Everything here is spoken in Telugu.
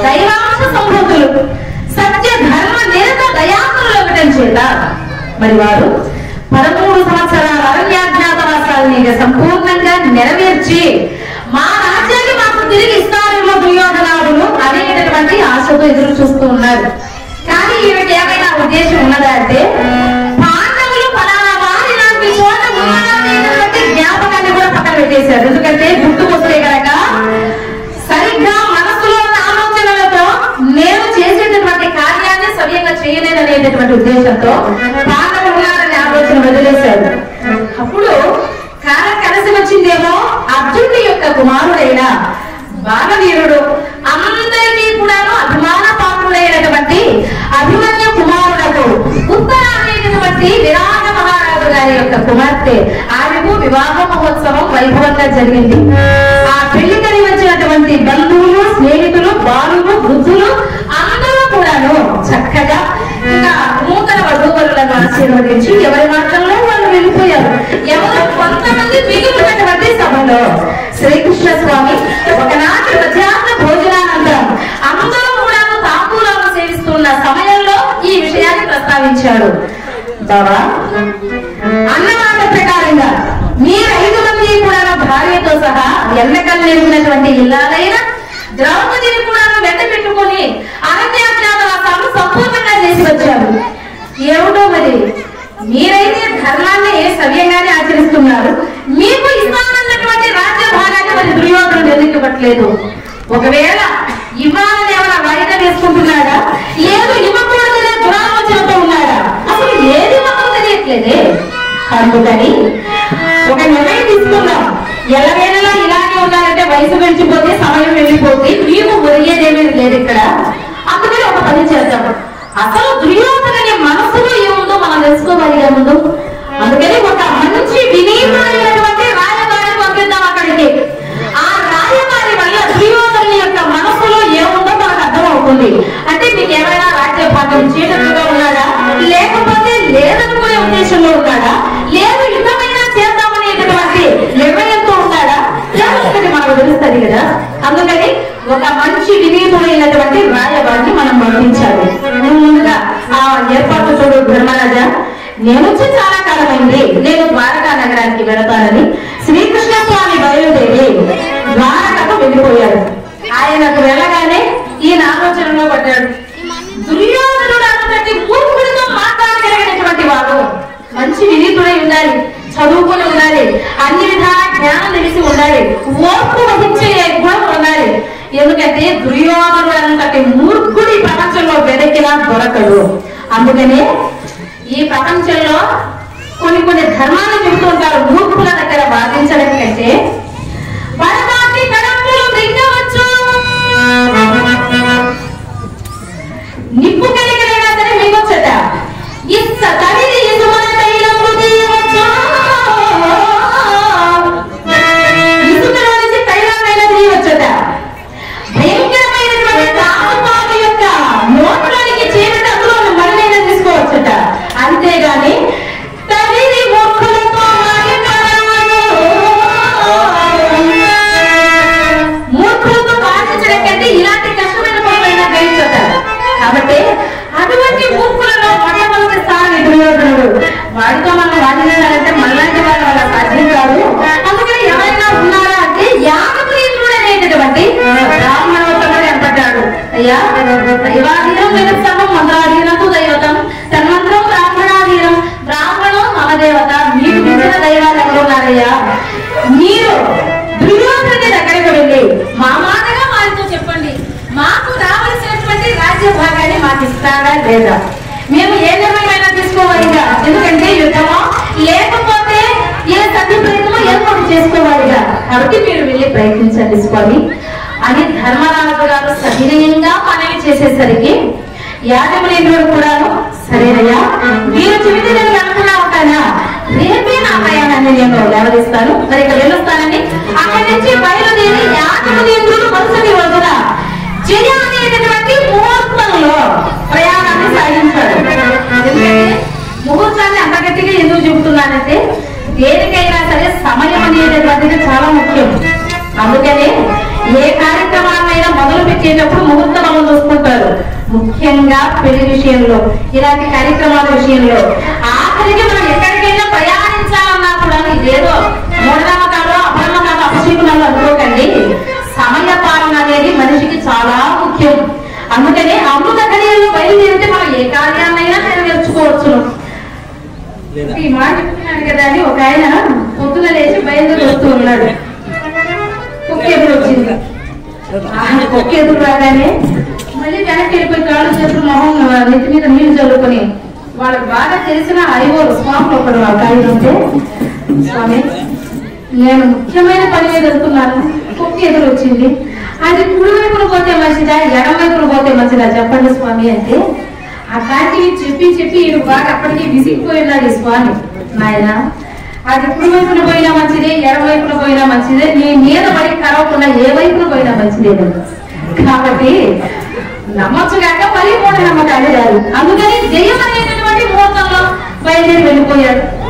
దైవాంశ సంభూతులు సత్య ధర్మ నిరత దయాకులు ఒకటం చేత మరి వారు పదమూడు సంవత్సరాల అరణ్యాజ్ఞాతవాసాలని ఇక సంపూర్ణంగా నెరవేర్చి మా రాజ్యాన్ని మాకు తిరిగి ఇస్తారేమో దుర్యోధనాదులు అనేటటువంటి ఆశతో ఎదురు చూస్తూ ఉన్నారు కానీ ఈమెకి ఏమైనా ఉద్దేశం ఉన్నదా అంటే పాండవులు ఫలానా వారి లాంటి చోట ఉన్నారనేటటువంటి జ్ఞాపకాన్ని కూడా పక్కన పెట్టేశారు ఎందుకంటే గుర్తుకొస్తే గనక సరిగ్గా మనసులో ఉన్న ఆలోచనలతో నేను చేసేటటువంటి కార్యాన్ని సవ్యంగా చేయలేదనేటటువంటి ఉద్దేశంతో పాండవులు ఉన్నారనే ఆలోచన వదిలేశారు అప్పుడు కాలం కలిసి వచ్చిందేమో అర్జునుడి యొక్క కుమారుడైన బాలవీరుడు అందరికీ కూడాను అభిమాన పాత్రుడైనటువంటి అభిమన్య కుమారుడకు ఉత్తర అనేటటువంటి విరాట మహారాజు గారి యొక్క కుమార్తె ఆమెకు వివాహ మహోత్సవం వైభవంగా జరిగింది ఆ పెళ్లికని వచ్చినటువంటి బంధువులు స్నేహితులు బాలులు వృద్ధులు అందరూ కూడాను చక్కగా ఇంకా నూతన వధూవరులను ఆశీర్వదించి ఎవరి మార్గంలో వాళ్ళు వెళ్ళిపోయారు ఎవరు కొంతమంది మిగిలినటువంటి సభలో శ్రీకృష్ణ స్వామి ఒకనాటి మధ్యాహ్న భోజనానంతరం అందరూ కూడాను తాంబూలాలు సేవిస్తున్న సమయంలో ఈ విషయాన్ని ప్రస్తావించాడు బాబా అన్నమాట ప్రకారంగా మీరు ఐదు మంది కూడా భార్యతో సహా ఎన్నకలు నెరిగినటువంటి ఇల్లాలైన ద్రౌపదిని కూడా వెంట పెట్టుకుని అరణ్యాజ్ఞాతవాసాలు సంపూర్ణంగా చేసి వచ్చారు ఏమిటో మరి మీరైతే ధర్మాన్ని సవ్యంగానే ఆచరిస్తున్నారు మీకు ఇస్తానన్నటువంటి రాజ్య భాగాన్ని మరి దుర్యోధనుడు ఎందుకు ఇవ్వట్లేదు ఒకవేళ ఇవ్వాలని ఏమైనా వాయిదా వేసుకుంటున్నాడా లేదు ఇవ్వకూడదనే దురాలోచనతో ఉన్నాడా అసలు ఏది మాకు తెలియట్లేదే అందుకని ఒక నిర్ణయం తీసుకుందాం ఎల్లవేళలా ఇలాగే ఉన్నారంటే వయసు గడిచిపోతే సమయం వెళ్ళిపోతే మీకు ఒరిగేదేమీ లేదు ఇక్కడ అందుకని ఒక పని చేద్దాం అసలు దుర్యోధనని మనసులో ఏముందో మనం తెలుసుకోగలిగే ముందు అందుకని ఒక మంచి వినీతమైనటువంటి రాయబారి పంపిద్దాం అక్కడికి ఆ రాయబారి వల్ల దుర్యోధన యొక్క మనసులో ఏముందో మనకు అర్థం అవుతుంది అంటే మీకు ఏమైనా రాజ్య భాగం చీకట్టుగా ఉన్నాడా లేకపోతే లేదనుకునే ఉద్దేశంలో ఉన్నాడా లేదు యుద్ధమైనా చేద్దామనేటటువంటి నిర్ణయంతో ఉన్నాడా లేకపోతే మనకు తెలుస్తుంది కదా అందుకని ఒక మంచి వినీతుడైనటువంటి రాయబారిని మనం పంపించాలి నువ్వు ముందుగా ఆ ఏర్పాటు చూడు ధర్మరాజా నేను వచ్చి చాలా కాలమైంది నేను ద్వారకా నగరానికి వెళతానని శ్రీకృష్ణ స్వామి బయలుదేరి ద్వారకకు వెళ్ళిపోయాడు ఆయనకు వెళ్ళగానే ఈయన ఆలోచనలో పడ్డాడు దుర్యోధనుడు అన్నటువంటి మూర్ఖుడితో మాట్లాడగలిగినటువంటి వాడు మంచి వినీతుడై ఉండాలి చదువుకుని ఉండాలి అన్ని విధాల జ్ఞానం తెలిసి ఉండాలి ఓర్పు వహించే గుణం ఉండాలి ఎందుకంటే దుర్యోధనుడు అన్నటువంటి మూర్ఖుడి ప్రపంచంలో వెదకినా దొరకడు అందుకనే ఈ ప్రపంచంలో కొన్ని కొన్ని ధర్మాలు చెబుతూ ఉంటారు మూర్ఖుల దగ్గర వాదించడం కంటే పరమాత్మి కడపలు మింగవచ్చు నిప్పు కలిగినైనా సరే మింగొచ్చట ఇస్త తమిది ఇసుమన తైలము తీయవచ్చు ఇసుకలో నుంచి తైలమైనా తీయవచ్చట భయంకరమైనటువంటి తాగుపాము యొక్క నోట్లోనికి చేరితే అందులో ఉన్న మరణైనా తీసుకోవచ్చట అంతేగాని తల్లిని మొక్కులతో మూర్ఖులతో బాధించడం కంటే ఇలాంటి కష్టమైన పనులైనా గ్రహించట కాబట్టి అటువంటి మూర్ఖులలో మొట్టమొదటి స్థానం దుర్యోధనుడు వాడితో మనం వాదించాలంటే మనలాంటి వాళ్ళ వల్ల సాధ్యం కాదు అందుకని ఎవరైనా ఉన్నారా అంటే యాగప్రీతుడు అనేటటువంటి బ్రాహ్మణోత్తముడు ఏర్పడ్డాడు అయ్యా దైవాధీనం వినస్తాము మంత్రాధీనము దైవతం తన్మంత్రం బ్రాహ్మణాధీనం బ్రాహ్మణం మమ దేవత మీకు మించిన దైవాలు ఎవరున్నారయ్యా మీరు దుర్యోధనుడి దగ్గరకు వెళ్ళి మా మాటగా వారితో చెప్పండి మాకు రావాల్సినటువంటి రాజ్య భాగాన్ని మాకు ఇస్తారా లేదా మేము ఏ నిర్ణయమైనా తీసుకోవాలిగా ఎందుకంటే యుద్ధమో లేకపోతే ఏ సభ్య ప్రయత్నమో ఏర్పాటు చేసుకోవాలిగా కాబట్టి మీరు వెళ్ళి ప్రయత్నించండి స్వామి అని ధర్మరాజు గారు సవినయంగా మనవి చేసేసరికి యాజమనేంద్రుడు కూడాను సరేనయ్యా మీరు చెబితే నేను అనుకున్నా ఉంటానా రేపే నా ప్రయాణాన్ని నేను లేవదీస్తాను మరి ఇక వెళ్ళొస్తానని అక్కడి నుంచి బయలుదేరి యాజమనేంద్రుడు మరుసటి రోజున జయ అనేటటువంటి ముహూర్తంలో ప్రయాణాన్ని సాగించాడు ఎందుకంటే ముహూర్తాన్ని అంత గట్టిగా ఎందుకు చెబుతున్నానంటే దేనికైనా సరే సమయం అనేటటువంటిది చాలా ముఖ్యం అందుకనే ఏ కార్యక్రమాన్నైనా మొదలు పెట్టేటప్పుడు ముహూర్త బలం చూసుకుంటారు ముఖ్యంగా పెళ్లి విషయంలో ఇలాంటి కార్యక్రమాల విషయంలో ఆఖరికి మనం ఎక్కడికైనా ప్రయాణించాలన్నా కూడా ఇదేదో మూఢనమ్మకాలు అపనమ్మకాలు అపశకునాలు అనుకోకండి సమయ పాలన అనేది మనిషికి చాలా ముఖ్యం అందుకనే అమృత గడియల్లో బయలుదేరితే మనం ఏ కార్యాన్నైనా నెరవేర్చుకోవచ్చును ఈ మాట చెప్తున్నాడు కదా అని ఒక ఆయన పొద్దున లేచి బయలుదేరి వస్తూ ఉన్నాడు కుక్క ఎదురు వచ్చింది ఆ కుక్క ఎదురు రాగానే మళ్ళీ వెనక్కి వెళ్ళిపోయి కాళ్ళు చేతులు మొహం నెత్తి మీద నీళ్లు చల్లుకొని వాళ్ళకి బాగా తెలిసిన ఐవోరు స్వామి ఒకడు ఆ కాయలు ఉంటే స్వామి నేను ముఖ్యమైన పని మీద వెళ్తున్నాను కుక్క ఎదురు వచ్చింది అది కుడి వైపున పోతే మంచిదా ఎడం వైపున పోతే మంచిదా చెప్పండి స్వామి అంటే అట్లాంటివి చెప్పి చెప్పి ఈడు బాగా అప్పటికి విసిగిపోయినాడు ఈ స్వామి నాయన అది కుడి వైపున పోయినా మంచిదే ఎడం వైపున పోయినా మంచిదే నీ మీద పడి కరవకుండా ఏ వైపున పోయినా మంచిదే కదా. కాబట్టి నమ్మచ్చు కాక మరి మూఢ నమ్మకాలు కాదు అందుకని జయం అనేటటువంటి ముహూర్తంలో బయలుదేరి వెళ్ళిపోయాడు